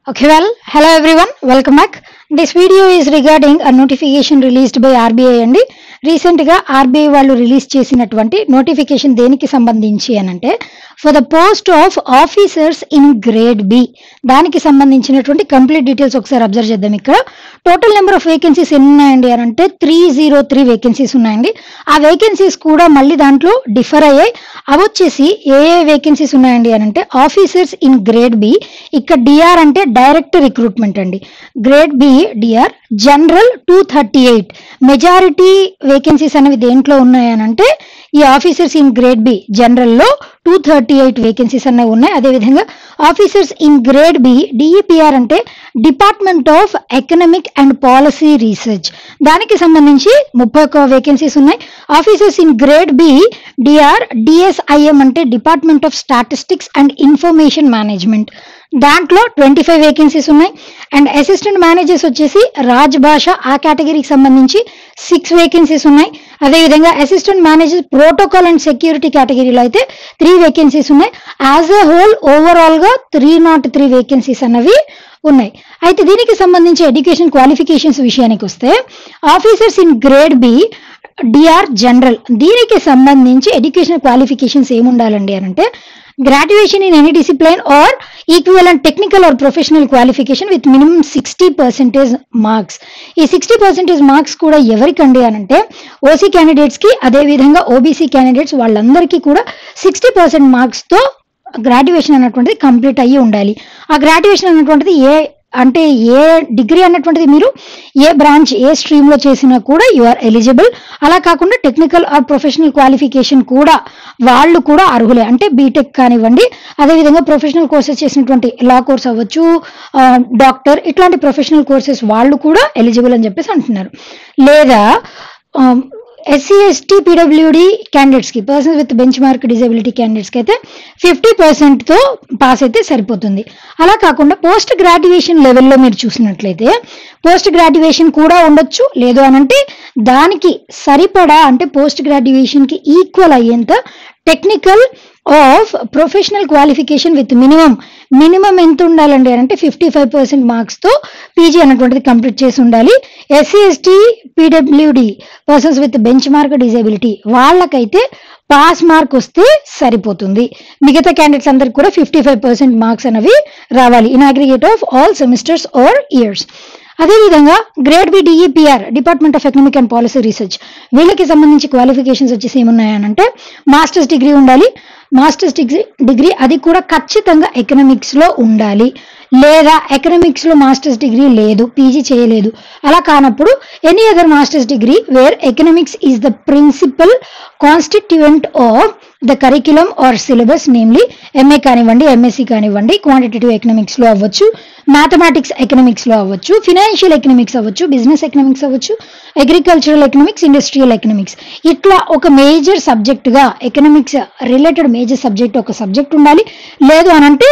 Okay, well, hello everyone, welcome back. This video is regarding a notification released by RBI అండి రీసెంట్గా RBI వాళ్ళు release చేసినటువంటి notification దేనికి సంబంధించి అని అంటే for the post of officers in grade B దానికి సంబంధించినటువంటి కంప్లీట్ డీటెయిల్స్ ఒకసారి అబ్జర్వ్ చేద్దాం ఇక్కడ టోటల్ నెంబర్ ఆఫ్ వేకెన్సీస్ ఎన్ని ఉన్నాయండి అని అంటే త్రీ జీరో త్రీ వేకెన్సీస్ ఉన్నాయండి ఆ వేకెన్సీస్ కూడా మళ్ళీ దాంట్లో డిఫర్ అయ్యాయి అవి వచ్చేసి ఏ ఏ వేకెన్సీస్ ఉన్నాయండి అని అంటే ఆఫీసర్స్ ఇన్ గ్రేడ్ బి ఇక్కడ డిఆర్ అంటే డైరెక్ట్ రిక్రూట్మెంట్ అండి grade B DR general two thirty eight majority vacancies అనేవి దేంట్లో ఉన్నాయనంటే ఈ ఆఫీసర్స్ ఇన్ గ్రేడ్ బి జనరల్లో టూ థర్టీ ఎయిట్ వేకెన్సీస్ అనేవి ఉన్నాయి అదేవిధంగా officers in grade B DEPR అంటే department of economic and policy research దానికి సంబంధించి ముప్పై ఒక్క వేకెన్సీస్ ఉన్నాయి officers in grade B DR DSIM అంటే department of statistics and information management దాంట్లో ట్వంటీ ఫైవ్ వేకెన్సీస్ ఉన్నాయి అండ్ అసిస్టెంట్ మేనేజర్స్ వచ్చేసి రాజ్ భాష ఆ కేటగిరీకి సంబంధించి సిక్స్ వేకెన్సీస్ ఉన్నాయి అదేవిధంగా assistant manager protocol and security కేటగిరీలో అయితే త్రీ వేకెన్సీస్ ఉన్నాయి యాజ్ ఎ హోల్ ఓవరాల్గా త్రీ నాట్ త్రీ వేకెన్సీస్ అన్నవి ఉన్నాయి అయితే దీనికి సంబంధించి ఎడ్యుకేషన్ క్వాలిఫికేషన్స్ విషయానికి వస్తే officers in grade B DR general దీనికి సంబంధించి ఎడ్యుకేషన్ క్వాలిఫికేషన్స్ ఏముండాలండి అని అంటే graduation in any discipline or equal and technical or professional qualification with minimum sixty percentage marks ఈ సిక్స్టీ పర్సెంటేజ్ మార్క్స్ కూడా ఎవరికండి అని అంటే ఓసీ క్యాండిడేట్స్కి అదేవిధంగా ఓబీసీ క్యాండిడేట్స్ వాళ్ళందరికీ కూడా సిక్స్టీ పర్సెంట్ మార్క్స్తో గ్రాడ్యుయేషన్ అన్నటువంటిది కంప్లీట్ అయ్యి ఉండాలి ఆ గ్రాడ్యుయేషన్ అన్నటువంటిది ఏ అంటే ఏ డిగ్రీ అన్నటువంటిది మీరు ఏ బ్రాంచ్ ఏ స్ట్రీమ్లో చేసినా కూడా యు ఆర్ ఎలిజిబుల్ అలా కాకుండా టెక్నికల్ ఆర్ ప్రొఫెషనల్ క్వాలిఫికేషన్ కూడా వాళ్ళు కూడా అర్హులే అంటే బీటెక్ కానివ్వండి అదేవిధంగా ప్రొఫెషనల్ కోర్సెస్ చేసినటువంటి లా కోర్స్ అవ్వచ్చు డాక్టర్ ఇట్లాంటి ప్రొఫెషనల్ కోర్సెస్ వాళ్ళు కూడా ఎలిజిబుల్ అని చెప్పేసి అంటున్నారు లేదా ఎస్సీ ఎస్టీ పీడబ్ల్యూడి క్యాండిడేట్స్కి persons with bench mark disability క్యాండిడేట్స్కి అయితే ఫిఫ్టీ పర్సెంట్తో పాస్ అయితే సరిపోతుంది అలా కాకుండా పోస్ట్ గ్రాడ్యుయేషన్ లెవెల్లో మీరు చూసినట్లయితే పోస్ట్ గ్రాడ్యుయేషన్ కూడా ఉండొచ్చు లేదు అనంటే దానికి సరిపడా అంటే పోస్ట్ గ్రాడ్యుయేషన్కి ఈక్వల్ అయ్యేంత technical of professional qualification with minimum minimum ఎంత ఉండాలండి అంటే ఫిఫ్టీ ఫైవ్ పర్సెంట్ మార్క్స్తో పీజీ అన్నటువంటిది కంప్లీట్ చేసి ఉండాలి SC ST PWD persons with bench mark disability వాళ్ళకైతే పాస్ మార్క్ వస్తే సరిపోతుంది మిగతా క్యాండిడేట్స్ అందరికి కూడా ఫిఫ్టీ ఫైవ్ పర్సెంట్ మార్క్స్ అనేవి రావాలి in aggregate of all semesters or years అదేవిధంగా grade B DEPR department of economic and policy research వీళ్ళకి సంబంధించి క్వాలిఫికేషన్స్ వచ్చేసి ఏమున్నాయనంటే మాస్టర్స్ డిగ్రీ ఉండాలి మాస్టర్స్ డిగ్రీ డిగ్రీ అది కూడా ఖచ్చితంగా ఎకనామిక్స్లో ఉండాలి లేదా ఎకనామిక్స్లో మాస్టర్స్ డిగ్రీ లేదు పీజీ చేయలేదు అలా కానప్పుడు any other masters degree where economics is the principal constituent of the curriculum or syllabus namely MA కానివ్వండి ఎంఎస్సి కానివ్వండి క్వాంటిటేటివ్ ఎకనామిక్స్లో అవ్వచ్చు మ్యాథమెటిక్స్ ఎకనామిక్స్లో అవ్వచ్చు ఫినాన్షియల్ ఎకనామిక్స్ అవ్వచ్చు బిజినెస్ ఎకనామిక్స్ అవ్వచ్చు అగ్రికల్చరల్ ఎకనామిక్స్ ఇండస్ట్రియల్ ఎకనామిక్స్ ఇట్లా ఒక మేజర్ సబ్జెక్టుగా ఎకనామిక్స్ రిలేటెడ్ మేజర్ సబ్జెక్ట్ ఒక సబ్జెక్ట్ ఉండాలి లేదు అనంటే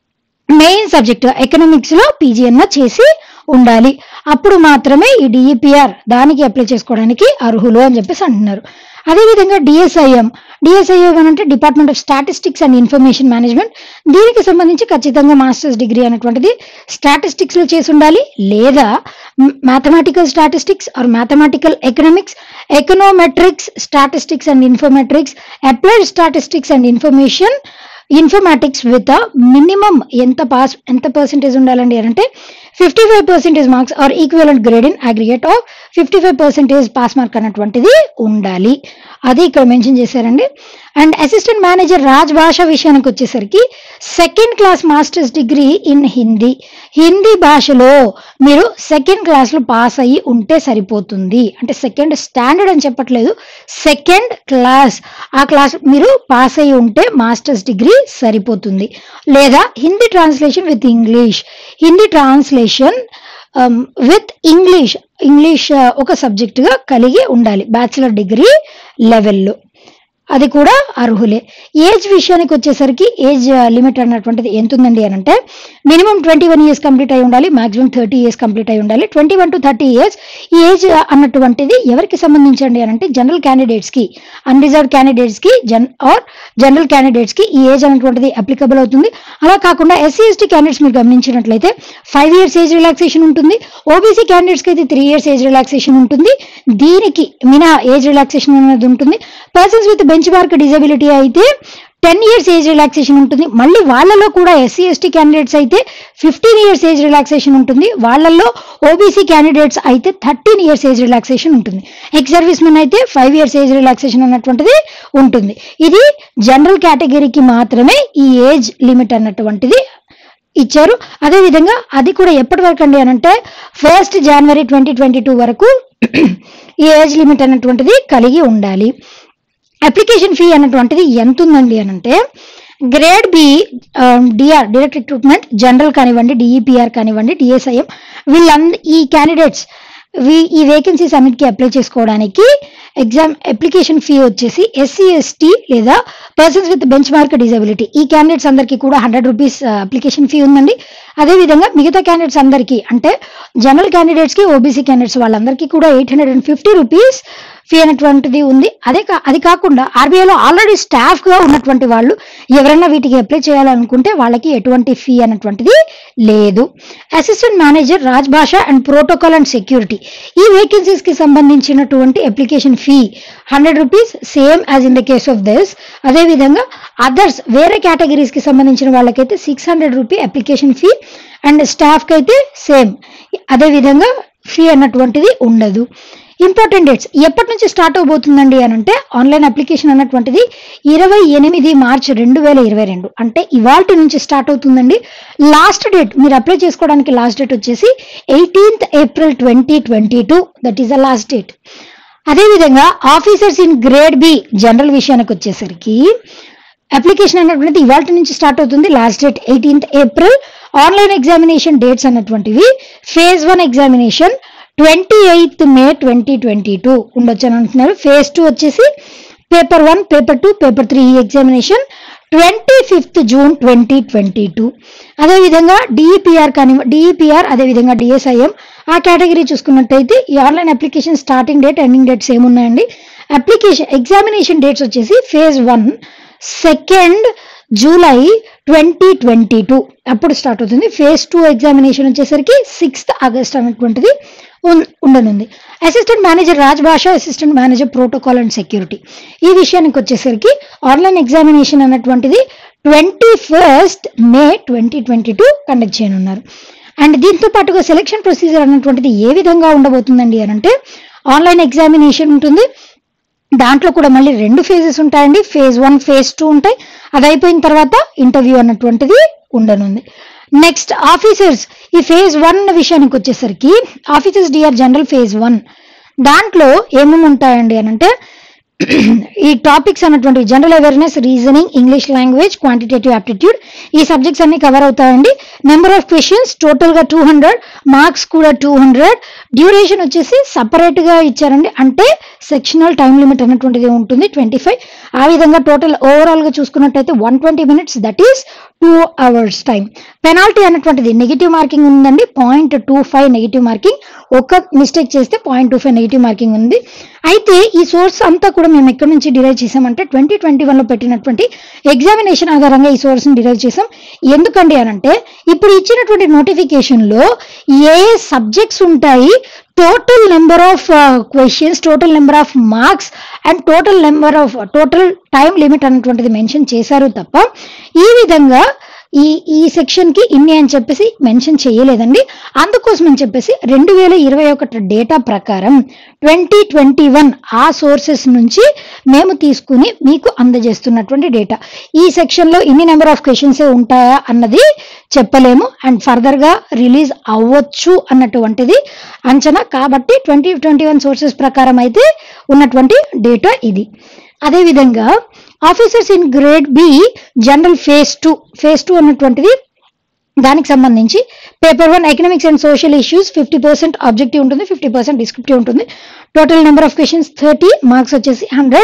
మెయిన్ సబ్జెక్ట్ ఎకనామిక్స్లో పీజీ అన్న చేసి ఉండాలి అప్పుడు మాత్రమే ఈ డిఈపిఆర్ దానికి అప్లై చేసుకోవడానికి అర్హులు అని చెప్పేసి అంటున్నారు అదేవిధంగా డిఎస్ఐఎం డిఎస్ఐఎం అంటే department of statistics and information management దీనికి సంబంధించి ఖచ్చితంగా మాస్టర్స్ డిగ్రీ అనేటువంటిది స్టాటిస్టిక్స్లో చేసి ఉండాలి లేదా mathematical statistics or mathematical economics econometrics statistics and informetrics applied statistics and information informatics with minimum ఎంత పాస్ ఎంత పర్సెంటేజ్ ఉండాలండి అంటే fifty five percentage marks or equivalent grade in aggregate of fifty five percentage pass mark అన్నటువంటిది ఉండాలి అది ఇక్కడ mention చేశారండి and assistant manager Bhasha విషయానికి వచ్చేసరికి second class masters degree in Hindi Hindi భాషలో మీరు సెకండ్ క్లాస్లో పాస్ అయ్యి ఉంటే సరిపోతుంది అంటే సెకండ్ స్టాండర్డ్ అని చెప్పట్లేదు సెకండ్ క్లాస్ ఆ క్లాస్ మీరు పాస్ అయ్యి ఉంటే మాస్టర్స్ డిగ్రీ సరిపోతుంది లేదా Hindi translation with English Hindi translation with English English ఒక సబ్జెక్టుగా కలిగి ఉండాలి బ్యాచిలర్ డిగ్రీ లెవెల్లో అది కూడా అర్హులే ఏజ్ విషయానికి వచ్చేసరికి ఏజ్ లిమిట్ అన్నటువంటిది ఎంత ఉందండి అని అంటే minimum twenty one years complete అయి ఉండాలి మాక్సిమం థర్టీ ఇయర్స్ కంప్లీట్ అయి ఉండాలి twenty one to thirty years ఈ ఏజ్ అన్నటువంటిది ఎవరికి సంబంధించండి అని అంటే జనరల్ క్యాండిడేట్స్ కి అన్రిజర్వ్ క్యాండిడేట్స్ కి జన్ ఆర్ జనరల్ క్యాండిడేట్స్ కి ఈ ఏజ్ అనేటువంటిది అప్లికబుల్ అవుతుంది అలా కాకుండా ఎస్సీ ఎస్టీ క్యాండిడేట్స్ మీరు గమనించినట్లయితే ఫైవ్ ఇయర్స్ ఏజ్ రిలాక్సేషన్ ఉంటుంది ఓబీసీ క్యాండిడేట్స్ కి అయితే త్రీ ఇయర్స్ ఏజ్ రిలాక్సేషన్ ఉంటుంది దీనికి మినహా ఏజ్ రిలాక్సేషన్ అనేది ఉంటుంది persons with bench mark disability అయితే టెన్ ఇయర్స్ ఏజ్ రిలాక్సేషన్ ఉంటుంది మళ్ళీ వాళ్ళలో కూడా ఎస్సీ ఎస్టీ క్యాండిడేట్స్ అయితే ఫిఫ్టీన్ ఇయర్స్ ఏజ్ రిలాక్సేషన్ ఉంటుంది వాళ్ళల్లో ఓబీసీ క్యాండిడేట్స్ అయితే థర్టీన్ ఇయర్స్ ఏజ్ రిలాక్సేషన్ ఉంటుంది ఎక్స్ సర్వీస్ మెన్ అయితే ఫైవ్ ఇయర్స్ ఏజ్ రిలాక్సేషన్ అన్నటువంటిది ఉంటుంది ఇది జనరల్ కేటగిరీకి మాత్రమే ఈ ఏజ్ లిమిట్ అన్నటువంటిది ఇచ్చారు అదేవిధంగా అది కూడా ఎప్పటి వరకు అండి అని అంటే first January twenty twenty two వరకు ఈ ఏజ్ లిమిట్ అన్నటువంటిది కలిగి ఉండాలి అప్లికేషన్ ఫీ అన్నటువంటిది ఎంత ఉందండి అని అంటే grade B DR direct recruitment general కానివ్వండి డిఈపిఆర్ కానివ్వండి డిఎస్ఐఎం వీళ్ళంద ఈ క్యాండిడేట్స్ ఈ వేకెన్సీస్ అన్నిటికీ అప్లై చేసుకోవడానికి ఎగ్జామ్ అప్లికేషన్ ఫీ వచ్చేసి ఎస్సీ ఎస్టీ లేదా persons with bench mark disability ఈ క్యాండిడేట్స్ అందరికీ కూడా హండ్రెడ్ రూపీస్ అప్లికేషన్ ఫీ ఉందండి అదేవిధంగా మిగతా క్యాండిడేట్స్ అందరికీ అంటే జనరల్ క్యాండిడేట్స్కి ఓబీసీ క్యాండిడేట్స్ వాళ్ళందరికీ కూడా eight hundred and fifty rupees fee అనేటువంటిది ఉంది అదే కా అది కాకుండా ఆర్బీఐలో ఆల్రెడీ స్టాఫ్గా ఉన్నటువంటి వాళ్ళు ఎవరైనా వీటికి అప్లై చేయాలనుకుంటే వాళ్ళకి ఎటువంటి ఫీ అనేటువంటిది లేదు assistant manager Rajbhasha and protocol and security ఈ వేకెన్సీస్ కి సంబంధించినటువంటి application fee hundred rupees same as in the case of this అదేవిధంగా అదర్స్ వేరే కేటగిరీస్ కి సంబంధించిన వాళ్ళకైతే six hundred rupee application fee and స్టాఫ్కి అయితే సేమ్ అదేవిధంగా ఫీ అన్నటువంటిది ఉండదు ఇంపార్టెంట్ డేట్స్ ఎప్పటి నుంచి స్టార్ట్ అవబోతుందండి అని అంటే ఆన్లైన్ అప్లికేషన్ అన్నటువంటిది ఇరవై ఎనిమిది మార్చ్ రెండు వేల ఇరవై రెండు అంటే ఇవాళ నుంచి స్టార్ట్ అవుతుందండి లాస్ట్ డేట్ మీరు అప్లై చేసుకోవడానికి లాస్ట్ డేట్ వచ్చేసి eighteenth April twenty twenty two that is the last date అదేవిధంగా officers in grade B general విషయానికి వచ్చేసరికి అప్లికేషన్ అన్నటువంటిది ఇవాళ నుంచి స్టార్ట్ అవుతుంది last date eighteenth April online examination dates అన్నటువంటివి phase one examination twenty eighth May twenty twenty two ఉండొచ్చు అని అంటున్నారు ఫేజ్ టూ వచ్చేసి paper one paper two paper three examination twenty fifth June twenty twenty two అదేవిధంగా DEPR కానీ DEPR అదేవిధంగా DSIM ఆ category చూసుకున్నట్టయితే ఈ online application starting date ending dates ఏమున్నాయండి అప్లికేషన్ ఎగ్జామినేషన్ డేట్స్ వచ్చేసి phase one second July twenty twenty two అప్పుడు start అవుతుంది ఫేజ్ టూ ఎగ్జామినేషన్ వచ్చేసరికి సిక్స్త్ ఆగస్ట్ అనేటువంటిది ఉన్- ఉండనుంది assistant manager Rajbhasha assistant manager protocol and security ఈ విషయానికి వచ్చేసరికి ఆన్లైన్ ఎగ్జామినేషన్ అన్నటువంటిది twenty first May twenty twenty two conduct చేయనున్నారు అండ్ దీంతో పాటుగా సెలక్షన్ ప్రొసీజర్ అన్నటువంటిది ఏ విధంగా ఉండబోతుందండి అని అంటే ఆన్లైన్ ఎగ్జామినేషన్ ఉంటుంది దాంట్లో కూడా మళ్ళీ రెండు ఫేజెస్ ఉంటాయండి ఫేజ్ వన్ ఫేజ్ టూ ఉంటాయి అది అయిపోయిన తర్వాత ఇంటర్వ్యూ అన్నటువంటిది ఉండనుంది నెక్స్ట్ ఆఫీసర్స్ ఈ ఫేజ్ వన్ విషయానికి వచ్చేసరికి officers DR general phase one దాంట్లో ఏమేమి ఉంటాయండి అని అంటే ఈ టాపిక్స్ అన్నటువంటి general awareness reasoning English language quantitative aptitude ఈ సబ్జెక్ట్స్ అన్ని కవర్ అవుతాయండి నెంబర్ ఆఫ్ క్వశ్చన్స్ టోటల్ గా టూ హండ్రెడ్ మార్క్స్ కూడా టూ హండ్రెడ్ డ్యూరేషన్ వచ్చేసి సపరేట్ గా ఇచ్చారండి అంటే సెక్షనల్ టైం లిమిట్ అన్నటువంటిది ఉంటుంది ట్వంటీ ఫైవ్ ఆ విధంగా టోటల్ ఓవరాల్ గా చూసుకున్నట్టయితే one twenty minutes that is two hours time penalty అన్నటువంటిది నెగిటివ్ మార్కింగ్ ఉందండి point two five negative marking ఒక మిస్టేక్ చేస్తే point two five negative marking ఉంది అయితే ఈ సోర్స్ అంతా కూడా మేము ఎక్కడి నుంచి డిరైవ్ చేసామంటే ట్వంటీ ట్వంటీ వన్లో పెట్టినటువంటి ఎగ్జామినేషన్ ఆధారంగా ఈ సోర్స్ని డిరైవ్ చేసాం ఎందుకండి అనంటే ఇప్పుడు ఇచ్చినటువంటి నోటిఫికేషన్లో ఏ ఏ సబ్జెక్ట్స్ ఉంటాయి total number of questions total number of marks and total number of total time limit అన్నటువంటిది మెన్షన్ చేశారు తప్ప ఈ విధంగా ఈ ఈ సెక్షన్ కి ఇన్ని అని చెప్పేసి మెన్షన్ చేయలేదండి అందుకోసం అని చెప్పేసి రెండు వేల ఇరవై ఒకటి డేటా ప్రకారం ట్వంటీ ట్వంటీ వన్ ఆ సోర్సెస్ నుంచి మేము తీసుకుని మీకు అందజేస్తున్నటువంటి డేటా ఈ సెక్షన్ లో ఇన్ని నెంబర్ ఆఫ్ క్వశ్చన్స్ ఉంటాయా అన్నది చెప్పలేము అండ్ ఫర్దర్ గా రిలీజ్ అవ్వచ్చు అన్నటువంటిది అంచనా కాబట్టి ట్వంటీ ట్వంటీ వన్ సోర్సెస్ ప్రకారం అయితే ఉన్నటువంటి డేటా ఇది అదేవిధంగా officers in grade B general phase two phase two అన్నటువంటిది దానికి సంబంధించి paper one economics and social issues fifty percent objective ఉంటుంది ఫిఫ్టీ పర్సెంట్ డిస్క్రిప్టివ్ ఉంటుంది total number of questions thirty marks వచ్చేసి hundred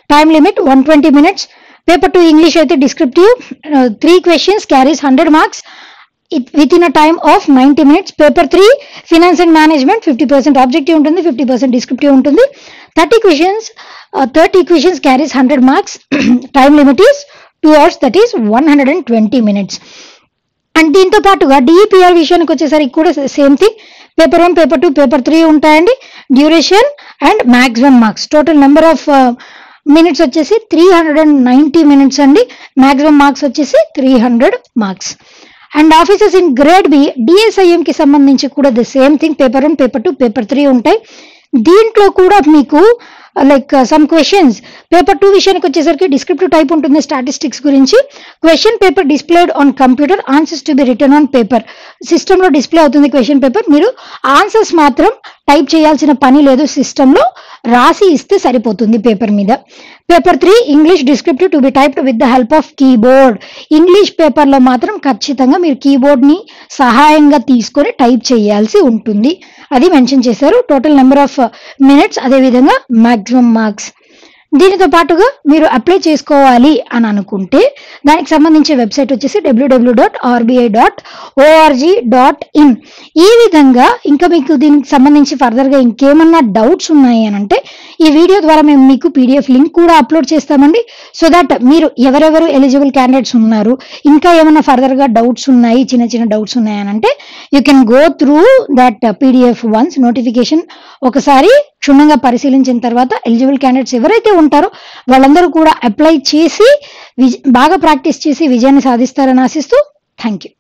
time limit one twenty minutes paper two English అయితే descriptive three questions carries hundred marks within a time of ninety minutes paper three finance and management fifty percent objective ఉంటుంది fifty percent descriptive ఉంటుంది thirty questions thirty questions carries hundred marks time limit is two hours that is one hundred and twenty minutes and దీంతో పాటుగా DEPR విషయానికి వచ్చేసరికి కూడా same thing paper one paper two paper three ఉంటాయండి duration and maximum marks total number of minutes వచ్చేసి three hundred and ninety minutes అండి maximum marks వచ్చేసి three hundred marks and officers in grade B DSIM కి సంబంధించి కూడా the same thing paper one paper two paper three ఉంటాయి దీంట్లో కూడా మీకు like some questions paper two విషయానికి వచ్చేసరికి డిస్క్రిప్టివ్ టైప్ ఉంటుంది స్టాటిస్టిక్స్ గురించి question paper displayed on computer answers to be written on paper సిస్టంలో డిస్ప్లే అవుతుంది క్వశ్చన్ పేపర్ మీరు ఆన్సర్స్ మాత్రం టైప్ చేయాల్సిన పని లేదు సిస్టంలో రాసి ఇస్తే సరిపోతుంది పేపర్ మీద paper three English descriptive to be typed with the help of keyboard English పేపర్లో మాత్రం ఖచ్చితంగా మీరు కీబోర్డ్ని సహాయంగా తీసుకొని టైప్ చేయాల్సి ఉంటుంది అది మెన్షన్ చేశారు టోటల్ నెంబర్ ఆఫ్ మినిట్స్ అదేవిధంగా మ్యాక్సిమం మార్క్స్ దీనితో పాటుగా మీరు అప్లై చేసుకోవాలి అని అనుకుంటే దానికి సంబంధించి వెబ్సైట్ వచ్చేసి WWW dot RBI dot ORG dot in ఈ విధంగా ఇంకా మీకు దీనికి సంబంధించి ఫర్దర్గా ఇంకేమన్నా డౌట్స్ ఉన్నాయి అని అంటే ఈ వీడియో ద్వారా మేము మీకు పీడిఎఫ్ లింక్ కూడా అప్లోడ్ చేస్తామండి సో దట్ మీరు ఎవరెవరు ఎలిజిబుల్ క్యాండిడేట్స్ ఉన్నారు ఇంకా ఏమైనా ఫర్దర్గా డౌట్స్ ఉన్నాయి చిన్న చిన్న డౌట్స్ ఉన్నాయి అని అంటే you can go through that PDF once notification ఒకసారి క్షుణ్ణంగా పరిశీలించిన తర్వాత ఎలిజిబుల్ క్యాండిడేట్స్ ఎవరైతే ఉంటారో వాళ్ళందరూ కూడా అప్లై చేసి విజ బాగా ప్రాక్టీస్ చేసి విజయాన్ని సాధిస్తారని ఆశిస్తూ థ్యాంక్ యూ